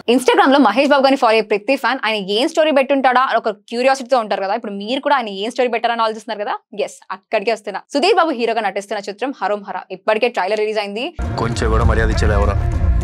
Instagram లో మహేష్ బాబు గారిని follow అయ్యే ప్రతి ఫ్యాన్ ఆయన ఏం స్టోరీ పెట్టుంటాడా అని ఒక క్యూరియాసిటీతో ఉంటారు కదా ఇప్పుడు మీరు కూడా ఆయన ఏం స్టోరీ పెట్టారని ఆలోచిస్తున్నారు కదా ఎస్ అక్కడికే వస్తున్నా సుధీర్ బాబు హీరోగా నటిస్తున్న చిత్రం హరోం హర ఇప్పటికే ట్రైలర్ రిలీజ్ అయింది కొంచెం కూడా మర్యాద ఇచ్చేది ఎవరా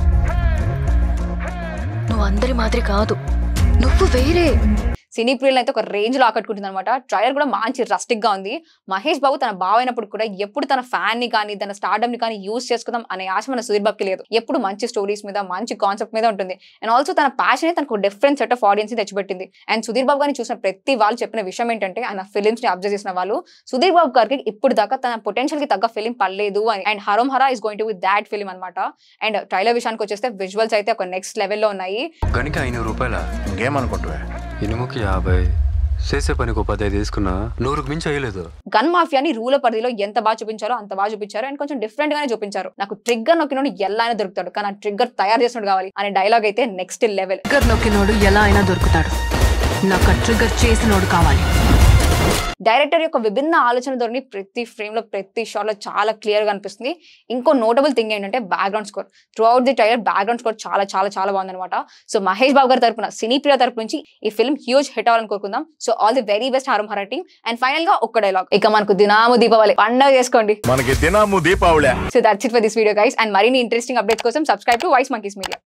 నువ్వు అందరి మాదిరి కాదు నువ్వు వేరే సినీ ప్రియులను అయితే ఒక రేంజ్ లో ఆకట్టుకుంటుంది అనమాట ట్రైలర్ కూడా మంచి రస్టిక్ గా ఉంది మహేష్ బాబు తన బావ అయినప్పుడు కూడా ఎప్పుడు తన ఫ్యాన్ ని కానీ తన స్టార్డమ్ ని కానీ యూస్ చేసుకుందాం అనే ఆశ మన సుధీర్ బాబుకి లేదు ఎప్పుడు మంచి స్టోరీస్ మీద మంచి కాన్సెప్ట్ మీద ఉంటుంది అండ్ ఆల్సో తన ప్యాషన్ తనకు డిఫరెంట్ సెట్ ఆఫ్ ఆడియన్స్ తెచ్చిపెట్టింది అండ్ సుధీర్ బాబు గారిని చూసిన ప్రతి వాళ్ళు చెప్పిన విషయం ఏంటంటే ఆయన ఫిలిమ్స్ ని అబ్జర్వ్ చేసిన వాళ్ళు సుధీర్ బాబు గారికి ఇప్పుడు దాకా తన పొటెన్షియల్ కి తగ్గ ఫిలిం పడలేదు అని and Harom Hara is going to with that film అనమాట అండ్ ట్రైలర్ విషయానికి వచ్చేస్తే విజువల్స్ అయితే ఒక నెక్స్ట్ లెవెల్లో ఉన్నాయి గనికి ఐనూరు రూపాయల ఇంకేమనుకుంటువా ఇనుముకి యాభై చేసే పనికి ఒక పదహైదు తీసుకున్నా నూరుకు మించి అయ్యలేదు గన్ మాఫియాని రూల పరిధిలో ఎంత బాగా చూపించారో అంత బాగా చూపించారు అండ్ కొంచెం డిఫరెంట్ గానే చూపించారు నాకు ట్రిగ్గర్ నొక్కినోడు ఎలా అయినా దొరుకుతాడు కానీ ఆ ట్రిగ్గర్ తయారు చేసినట్టు కావాలి అనే డైలాగ్ అయితే నెక్స్ట్ లెవెల్ ట్రిగ్గర్ నొక్కినోడు ఎలా అయినా దొరుకుతాడు నాకు ఆ ట్రిగ్గర్ చేసినోడు కావాలి డైరెక్టర్ యొక్క విభిన్న ఆలోచన ధోరణి ప్రతి ఫ్రేమ్ లో ప్రతి షాట్ లో చాలా క్లియర్ గా అనిపిస్తుంది ఇంకో నోటబుల్ థింగ్ ఏంటంటే background score throughout the trailer background score చాలా చాలా చాలా బాగుంది అనమాట సో మహేష్ బాబు గారి తరపున సినీ ప్రియ తరపు నుంచి ఈ ఫిల్మ్ హ్యూజ్ హిట్ అవ్వాలని కోరుకుందాం so all the very best Haram Hara team and final గా ఒక్క డైలాగ్ ఇక మనకు దినాము దీపావళి పండగ చేసుకోండి మనకి దినము Deepavali so that's it for this video guys and మరిన్ని ఇంట్రెస్టింగ్ అప్డేట్స్ కోసం subscribe to Wise Monkeys media